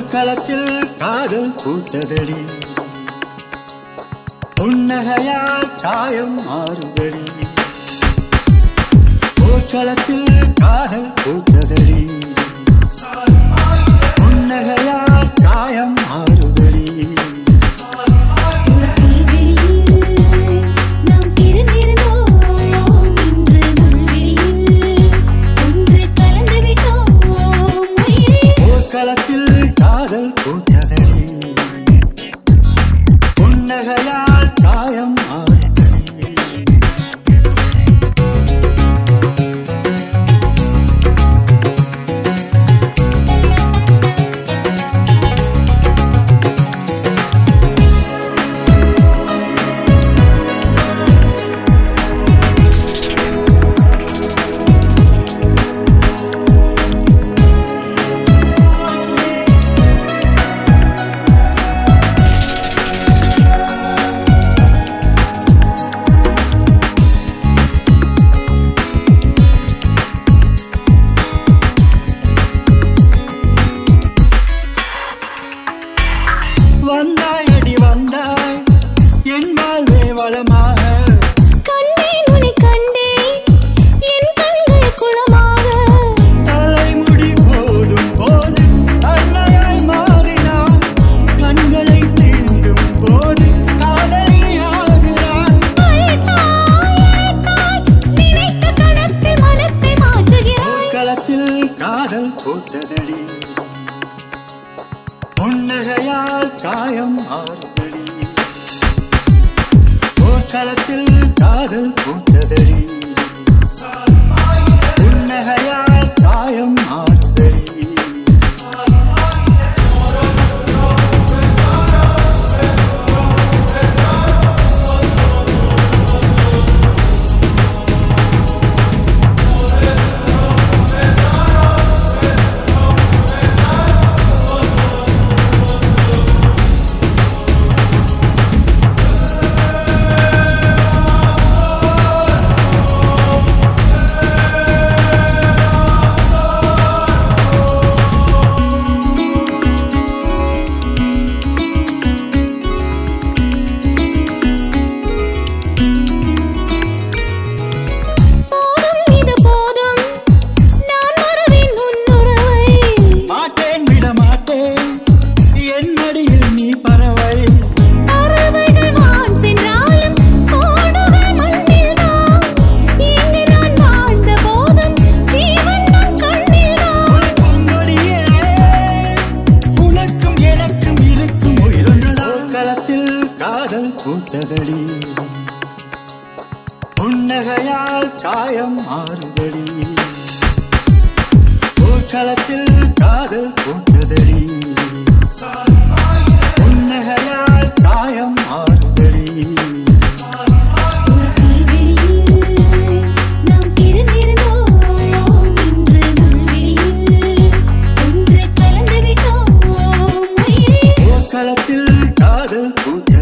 போர்க்களத்தில் காதல் பூச்சதடி புன்னகையால் காயம் மாறுதடி போர்க்களத்தில் காதல் பூத்ததடி புன்னகையால் காயம் மாறுதடி நாம் பிரிந்திருந்தோம் இன்று முள்வெளியில் ஒன்று கலந்து விட்டோம் உயிரே போர்க்களத்தில் காதல் பூத்ததடி புன்னகையால் காயம் மாறுதடி வந்தாய் அடி வந்தாய் என் வாழ்வே வளமாக கண்டேன் உன்னை கண்டேன் என் கண்கள் குளமாக தலைமுடி போதும் போது அன்னையாய் மாறினான் கண்களை தீண்டும் போது காதலியாகிறான் அழைத்தாய் அழைத்தாய் நினைத்த கணத்தில் மனத்தை மாற்றுகிறாய் களத்தில் காதல் பூச்சதடி புன்னகையால் காயம் ஆறுதடி போர்க்களத்தில் காதல் பூத்ததடி புன்னகையால் காயம் ஆறுதடி போதும் இது போதும் நான் மறவேன் உன்னுறவை மாட்டேன் விட மாட்டேன் என் மடியில் நீ பறவை பறவைகள் வான் சென்றாலும் கோடுகள் மண்ணில்தான் இங்கு நான் வாழ்ந்த போதும் ஜீவன் நம் கண்ணில்தான் பூங்கொடியே உனக்கும் எனக்கும் இருக்கும் உயிரொன்றுதான் களத்தில் காதல் பூச்சதடி புன்னகையால் காயம் மாறுதடி போர்க்களத்தில் காதல் பூத்ததடி புன்னகையால் காயம் மாறுதடி நாம் பிரிந்திருந்தோம் இன்று முள்வெளியில் ஒன்று கலந்து விட்டோம் உயிரே போர்க்களத்தில் காதல் பூச்சதடி